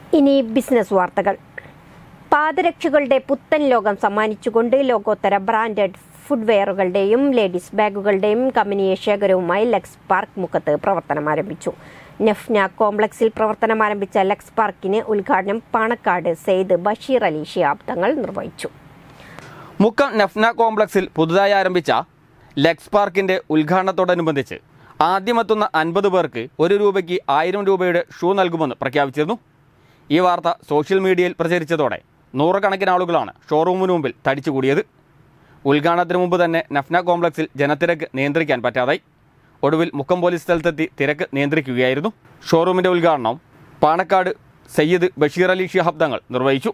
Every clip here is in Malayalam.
ഇനി ബിസിനസ് വാർത്തകൾ പാദരക്ഷകളുടെ പുത്തൻ ലോകം സമ്മാനിച്ചുകൊണ്ട് ലോകോത്തര ബ്രാൻഡഡ് ഫുഡ്വെയറുകളുടെയും ലേഡീസ് ബാഗുകളുടെയും കമ്പനി ശേഖരവുമായി ലക്സ് പാർക്ക് മുഖത്ത് പ്രവർത്തനം ആരംഭിച്ചു നെഫ്ന കോംപ്ലക്സിൽ പ്രവർത്തനം ആരംഭിച്ച ലക്സ് പാർക്കിന് ഉദ്ഘാടനം പാണക്കാട് സെയ്ദ് ബഷീർ അലി ഷിയാബ് തങ്ങൾ നിർവഹിച്ചു മുക്കം നഫ്ന കോംപ്ലക്സിൽ പുതുതായി ആരംഭിച്ച ലെക്സ് പാർക്കിന്റെ ഉദ്ഘാടനത്തോടനുബന്ധിച്ച് ആദ്യമെത്തുന്ന അൻപത് പേർക്ക് ഒരു രൂപയ്ക്ക് ആയിരം രൂപയുടെ ഷൂ നൽകുമെന്ന് പ്രഖ്യാപിച്ചിരുന്നു ഈ വാർത്ത സോഷ്യൽ മീഡിയയിൽ പ്രചരിച്ചതോടെ നൂറുകണക്കിന് ആളുകളാണ് ഷോറൂമിന് മുമ്പിൽ തടിച്ചുകൂടിയത് ഉദ്ഘാടനത്തിന് മുമ്പ് തന്നെ നഫ്ന കോംപ്ലക്സിൽ ജനത്തിരക്ക് നിയന്ത്രിക്കാൻ പറ്റാതായി ഒടുവിൽ മുക്കം പോലീസ് സ്ഥലത്തെത്തി തിരക്ക് നിയന്ത്രിക്കുകയായിരുന്നു ഷോറൂമിന്റെ ഉദ്ഘാടനം പാണക്കാട് സയ്യിദ് ബഷീർ അലി ഷിഹാബ് തങ്ങൾ നിർവഹിച്ചു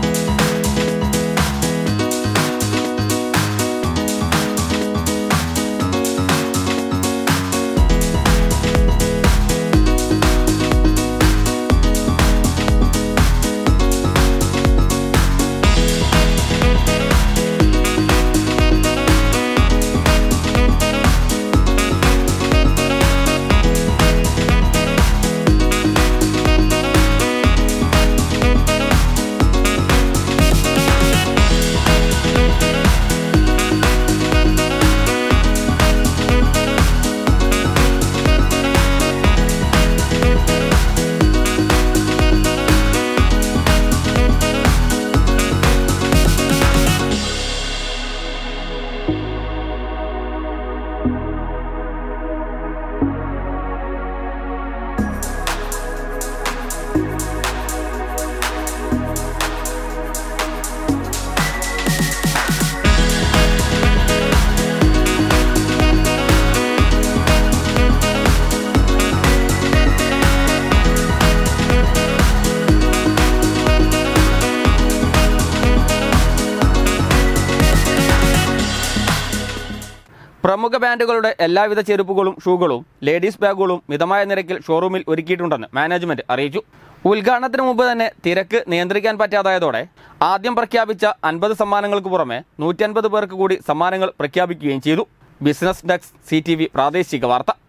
പ്രമുഖ ബ്രാൻഡുകളുടെ എല്ലാവിധ ചെരുപ്പുകളും ഷൂകളും ലേഡീസ് ബാഗുകളും മിതമായ നിരക്കിൽ ഷോറൂമിൽ ഒരുക്കിയിട്ടുണ്ടെന്ന് മാനേജ്മെന്റ് അറിയിച്ചു ഉദ്ഘാടനത്തിന് മുമ്പ് തന്നെ തിരക്ക് നിയന്ത്രിക്കാൻ പറ്റാതായതോടെ ആദ്യം പ്രഖ്യാപിച്ച അൻപത് സമ്മാനങ്ങൾക്ക് പുറമെ നൂറ്റൻപത് പേർക്ക് കൂടി സമ്മാനങ്ങൾ പ്രഖ്യാപിക്കുകയും ചെയ്തു ബിസിനസ് ഡെസ്ക് സി പ്രാദേശിക വാർത്ത